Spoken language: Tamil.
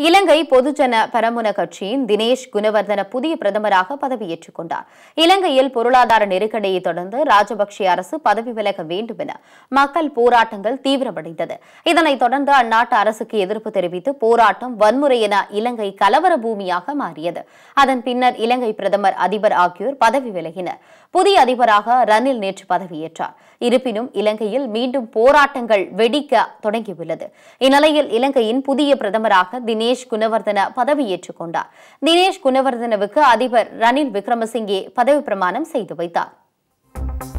இலங்கை பொதுஜன பெரமுன கட்சியின் தினேஷ் குணவர்தன புதிய பிரதமராக பதவியேற்றுக் கொண்டார் இலங்கையில் பொருளாதார நெருக்கடியை தொடர்ந்து ராஜபக்சே அரசு பதவி விலக வேண்டும் என மக்கள் போராட்டங்கள் தீவிரமடைந்தது இதனைத் தொடர்ந்து அந்நாட்டு அரசுக்கு எதிர்ப்பு தெரிவித்து போராட்டம் வன்முறை என இலங்கை கலவர பூமியாக மாறியது அதன் பின்னர் இலங்கை பிரதமர் அதிபர் ஆகியோர் பதவி விலகினர் புதிய அதிபராக ரணில் நேற்று பதவியேற்றார் இருப்பினும் இலங்கையில் மீண்டும் போராட்டங்கள் வெடிக்க தொடங்கியுள்ளது இந்நிலையில் இலங்கையின் புதிய பிரதமராக தினேஷ் குணவர்தன பதவியேற்றுக் கொண்டார் தினேஷ் குணவர்தனவுக்கு அதிபர் ரணில் விக்ரமசிங்கே பதவி பிரமாணம் செய்து வைத்தார்